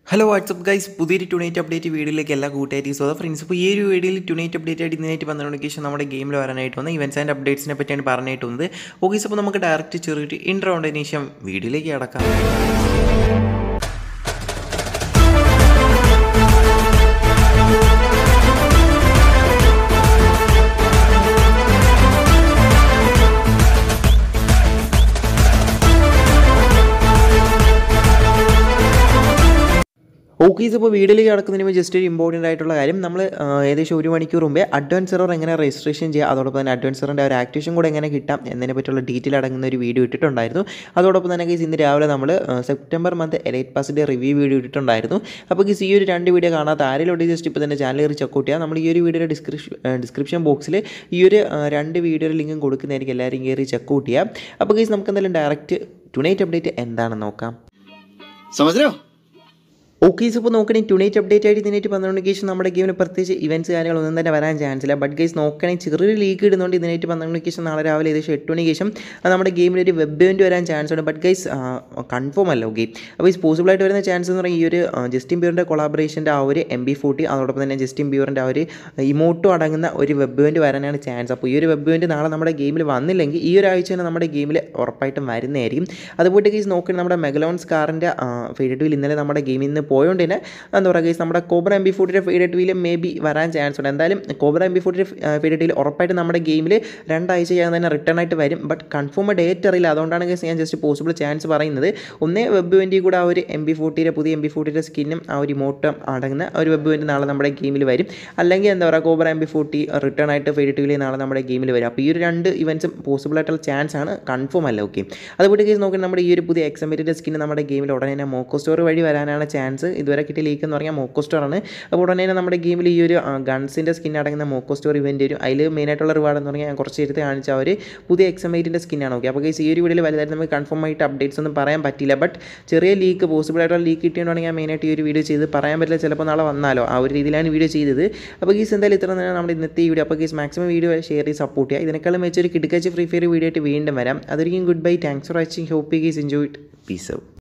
hello WhatsApp guys പുതിയൊരു tonight update വീഡിയോയിലേക്ക് എല്ലാ കൂട്ടുകാരി സ്വാഗതം ഫ്രണ്ട്സ് ഇപ്പോൾ ഈ ഒരു വീഡിയോയിൽ ടുണൈറ്റ് അപ്ഡേറ്റ് ആയിട്ട് ഇതിനായിട്ട് പന്ത്രണ്ട് ശേഷം നമ്മുടെ ഗെയിമിൽ വരാനായിട്ട് വന്ന ഇവൻസ് ആൻഡ് അപ്ഡേറ്റ്സിനെ പറ്റിയാണ് പറഞ്ഞിട്ട് വന്നത് ഓക്കെ അപ്പോൾ നമുക്ക് ഡയറക്റ്റ് ചെറിയൊരു ഇൻട്രോ ഉണ്ടതിന് ശേഷം വീഡിയോയിലേക്ക് കടക്കാം ഓക്കീസ് ഇപ്പോൾ വീഡിയോയിലേക്ക് കിടക്കുന്നതിന് മുമ്പ് ജസ്റ്റ് ഒരു ഇമ്പോർട്ടൻ്റ് ആയിട്ടുള്ള കാര്യം നമ്മൾ ഏകദേശം ഒരു മണിക്കൂർ മുമ്പേ അഡ്വാൻസ് സെർവർ എങ്ങനെ രജിസ്ട്രേഷൻ ചെയ്യുക അതോടൊപ്പം തന്നെ അഡ്വാൻസ് സെറിൻ്റെ ഒരു ആക്ടിവേഷൻ കൂടെ എങ്ങനെ കിട്ടാം എന്നതിനെ പറ്റിയുള്ള ഡീറ്റെയിൽ അടങ്ങുന്ന ഒരു വീഡിയോ ഇട്ടിട്ടുണ്ടായിരുന്നു അതോടൊപ്പം തന്നെ ഗൈസ് ഇന്ന് രാവിലെ നമ്മൾ സെപ്റ്റംബർ മന്ത് എലൈറ്റ് പാസിൻ്റെ റിവ്യൂ വീഡിയോ ഇട്ടിട്ടുണ്ടായിരുന്നു അപ്പോൾ ഗൈസ് ഈ ഒരു രണ്ട് വീഡിയോ കാണാത്ത ആരെങ്കിലും ജസ്റ്റ് ഇപ്പോൾ തന്നെ ചാനൽ കയറി ചെക്കൗട്ട് ചെയ്യുക നമ്മൾ ഈ ഒരു വീഡിയോയുടെ ഡിസ്ക്രിപ്ഷൻ ഡിസ്ക്രിപ്ഷൻ ബോക്സിൽ ഈ ഒരു ആ, രണ്ട് വീഡിയോയുടെ ലിങ്കും കൊടുക്കുന്നതായിരിക്കും എല്ലാവരും കയറി ചെക്കൗട്ട് ചെയ്യുക അപ്പോൾ ഗൈസ് നമുക്ക് എന്തായാലും ഡയറക്റ്റ് ടുണൈറ്റ് അപ്ഡേറ്റ് എന്താണെന്ന് നോക്കാം समझ रहे हो ഓക്കെ ഇപ്പോൾ നോക്കണമെങ്കിൽ ടുണൈറ്റ് അപ്ഡേറ്റ് ആയിട്ട് ഇതിനായിട്ട് പന്ത്രണ്ട് ശേഷം നമ്മുടെ ഗെയിമിൽ പ്രത്യേകിച്ച് ഇവൻറ്റ്സ് കാര്യങ്ങളൊന്നും തന്നെ വരാൻ ചാൻസ് ഇല്ല ബട്ട് ഗൈസ് നോക്കണമെങ്കിൽ ചെറിയൊരു ലീക്ക് ഇടുന്നുണ്ട് ഇതിനായിട്ട് പന്ത്രണ്ട് ശേഷം നാളെ രാവിലെ ഏകദേശം എട്ട് മണിക്ക് ശേഷം അത് നമ്മുടെ ഗെയിമിൽ ഒരു വെബ് ഇവൻറ്റ് വരാൻ ചാൻസ് ഉണ്ട് ബട്ട് ഗൈസ് കൺഫേം അല്ല ഓക്കെ അപ്പോൾ ഈ പോസിബിൾ ആയിട്ട് വരുന്ന ചാൻസ് എന്ന് പറഞ്ഞാൽ ഈ ഒരു ആ, ജസ്റ്റിൻ ബിയറിൻ്റെ കൊളാബറേഷൻ്റെ ആ ഒരു എം ബി ഫോർട്ടി അതോടൊപ്പം തന്നെ ജസ്റ്റിൻ ബിയറിൻ്റെ ആ ഒരു ഇമോട്ടോ അടങ്ങുന്ന ഒരു വെബ് ഇവൻറ്റ് വരാനാണ് ചാൻസ് അപ്പോൾ ഈ ഒരു വെബ് ഇവൻറ്റ് നാളെ നമ്മുടെ ഗെയിമിൽ വന്നില്ലെങ്കിൽ ഈ ഒരു ആഴ്ച തന്നെ നമ്മുടെ ഗെയിമിൽ ഉറപ്പായിട്ടും വരുന്നതായിരിക്കും അതുപോലെ കേസ് നോക്കി നമ്മുടെ മെഗലോൺസ് കാറിൻ്റെ ഫീഡ് വീൽ ഇന്നലെ നമ്മുടെ ഗെയിമിൽ നിന്ന് പോയോണ്ട് തന്നെ എന്താ പറയുക കേസ് നമ്മുടെ കോബ്ര എം ബി ഫോർട്ടിയുടെ ഫീഡ് വീൽ മേ ബി വരാൻ ചാൻസ് ഉണ്ട് എന്തായാലും കോബ്ര എം ബി ഫോർട്ടിയുടെ ഫീഡ് വീൽ ഉറപ്പായിട്ടും നമ്മുടെ ഗെയിമിൽ രണ്ടാഴ്ച ചെയ്യാൻ തന്നെ റിട്ടേൺ ആയിട്ട് വരും ബട്ട് കൺഫേം ഡേറ്റ് അറിയില്ല അതുകൊണ്ടാണ് കേസ് ഞാൻ ജസ്റ്റ് പോസിബിൾ ചാൻസ് പറയുന്നത് ഒന്നേ വെബ് ഇവൻറ്റിൽ കൂടെ ആ ഒരു എം ബി ഫോർട്ടിയുടെ പുതിയ എം ബി ഫോർട്ടിയുടെ സ്കിന്നും ആ ഒരു ഇമോട്ടം അടങ്ങുന്ന ഒരു വെബ് ഇവൻറ്റ് നാളെ നമ്മുടെ ഗെയിമിൽ വരും അല്ലെങ്കിൽ എന്താ പറയുക Cobra M B forty return ആയിട്ട് ഫീഡ് വീൽ നാളെ നമ്മുടെ ഗെയിമിൽ വരും അപ്പോൾ ഈ ഒരു രണ്ട് ഇവൻറ്റ്സും പോസിബിൾ ആയിട്ടുള്ള ചാൻസ് ആണ് കൺഫേം അല്ല ഓക്കെ അതുപോലെ കേസ് നോക്കി നമ്മുടെ ഈ ഒരു പുതിയ എക്സംബേറ്റിൻ്റെ സ്കിൻ നമ്മുടെ ഗെയിമിൽ ഉടനെ തന്നെ മോക്കോ സ്റ്റോർ വഴി വരാനാണ് ചാൻസ് ഇതുവരെ കിട്ടിയ ലീക്ക് എന്ന് പറഞ്ഞാൽ മോക്കോ സ്റ്റോർ ആണ് അപ്പോൾ ഉടനെ തന്നെ നമ്മുടെ ഗെയിമിൽ ഈ ഒരു ഗൺസിൻ്റെ സ്കിൻ അടങ്ങുന്ന മോക്കോ സ്റ്റോർ ഇവൻറ്റ് വരും അതിൽ മെയിനായിട്ടുള്ള റിവാർഡ് എന്ന് പറഞ്ഞാൽ ഞാൻ കുറച്ച് എടുത്ത് കാണിച്ച ആ ഒരു പുതിയ എക്സംബേറ്റിൻ്റെ സ്കിന്നാണ് ഓക്കെ അപ്പോൾ കേസ് ഈ ഒരു വീഡിയോയിൽ വലുതായിട്ട് നമുക്ക് കൺഫേം ആയിട്ട് അപ്ഡേറ്റ്സ് ഒന്നും പറയാൻ പറ്റില്ല ബട്ട് ചെറിയ ലീക്ക് പോസിബിൾ ആയിട്ടുള്ള ലീക്ക് കിട്ടിയോണ്ടാണ് ഞാൻ മെയിനായിട്ട് ഈ ഒരു വീഡിയോ ചെയ്ത് പറയാൻ പറ്റില്ല ചിലപ്പോൾ നാളെ വന്നാലോ ആ ഒരു രീതിയിലാണ് വീഡിയോ ചെയ്തത് അപ്പോൾ കേസ് എന്തായാലും ഇത്ര തന്നെ നമ്മുടെ ഇന്നത്തെ ഈ വീഡിയോ അപ്പോൾ കേസ് മാക്സിമം വീഡിയോ ഷെയർ ചെയ്ത് സപ്പോർട്ട് ചെയ്യുക ഇതിനേക്കാളും വെച്ചൊരു കിടക്കാച്ച് ഫ്രീ ഫയർ വീഡിയോ ആയിട്ട് വീണ്ടും വരാം അതൊരിക്കും good bye thanks for watching hope guys enjoy it peace out